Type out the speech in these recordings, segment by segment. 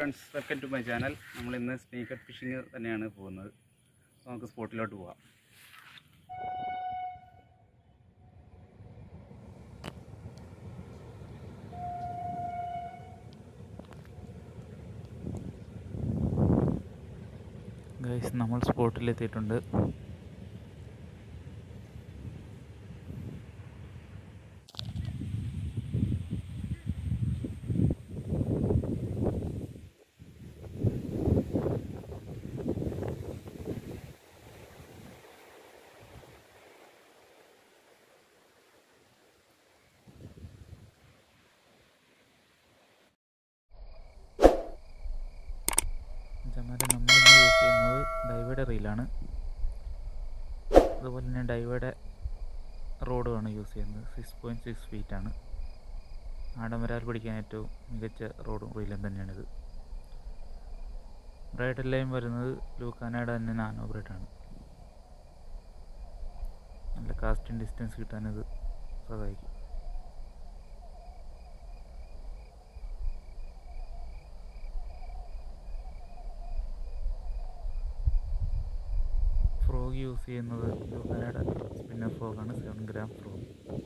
friends welcome to my channel നമ്മൾ ഇന്ന് sneaker fishing തന്നെയാണ് പോകുന്നത് അപ്പോൾ നമുക്ക് സ്പോട്ടിലോട്ട് പോവാം ഗൈസ് നമ്മൾ സ്പോട്ടിലെത്തിയിട്ടുണ്ട് ചമാര നമ്മളിന്ന് യൂസ് ചെയ്യുന്നത് ഡൈവയുടെ റീലാണ് അതുപോലെ തന്നെ ഡൈവയുടെ റോഡുമാണ് യൂസ് ചെയ്യുന്നത് സിക്സ് പോയിൻറ്റ് സിക്സ് ഫീറ്റ് ആണ് ആടംവരാൽ പിടിക്കാൻ ഏറ്റവും മികച്ച റോഡും റീലും തന്നെയാണിത് ബ്രൈഡ് ലൈൻ വരുന്നത് ലൂക്കാനയുടെ തന്നെ നാനോ ബ്രൈഡാണ് നല്ല കാസ്റ്റിംഗ് ഡിസ്റ്റൻസ് കിട്ടാനിത് സഹായിക്കും ഫ്രോഗ് യൂസ് ചെയ്യുന്നത് ലൂക്കാനയുടെ സ്പിന്നർ ഫ്രോഗാണ് സെവൻ ഗ്രാം ഫ്രോഗ്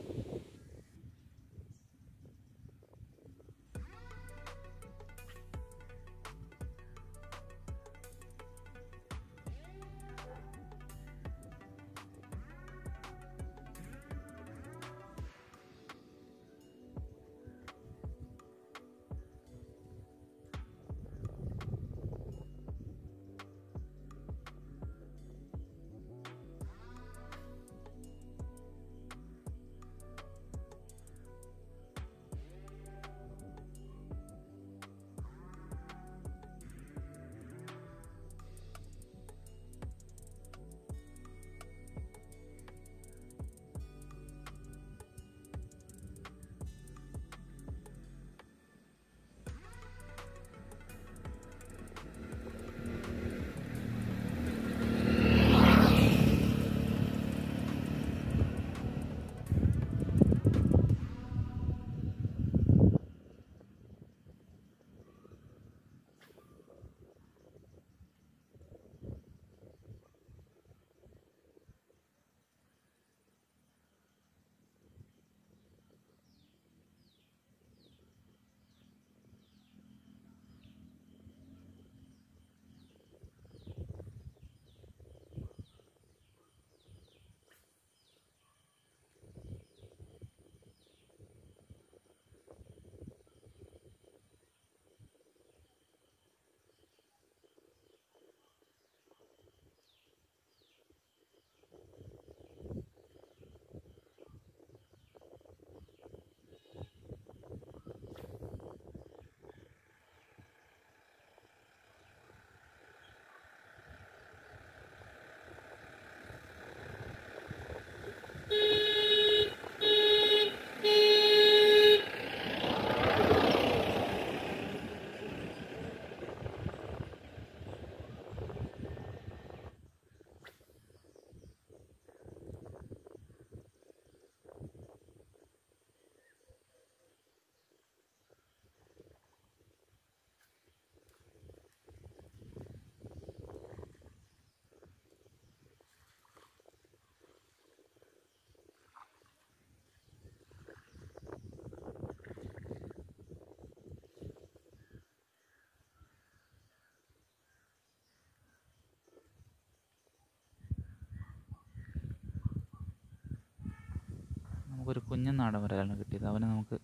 നമുക്കൊരു കുഞ്ഞൻ നാടൻ വരാലാണ് കിട്ടിയത് അവനെ നമുക്ക്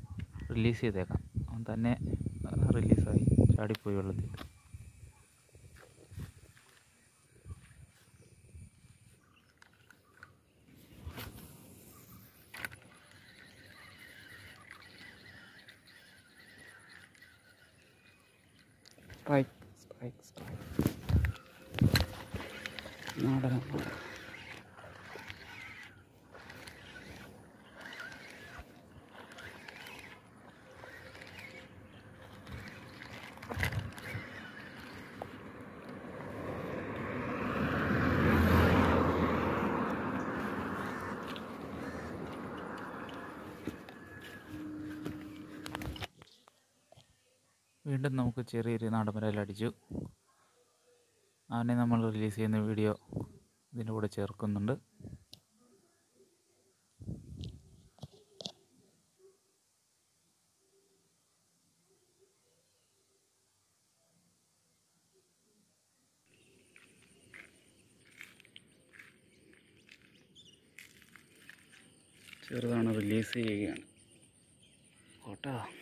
റിലീസ് ചെയ്തേക്കാം അവൻ തന്നെ റിലീസായി ചാടിപ്പോയി വെള്ളത്തിൽ സ്ട്രൈക്ക് സ്ട്രൈക്ക് സ്ട്രൈക്ക് നാടൻ വീണ്ടും നമുക്ക് ചെറിയൊരു നാടൻ വരാൽ അടിച്ചു അവനെ നമ്മൾ റിലീസ് ചെയ്യുന്ന വീഡിയോ ഇതിൻ്റെ കൂടെ ചേർക്കുന്നുണ്ട് ചെറുതാണ് റിലീസ് ചെയ്യുകയാണ് കോട്ടാ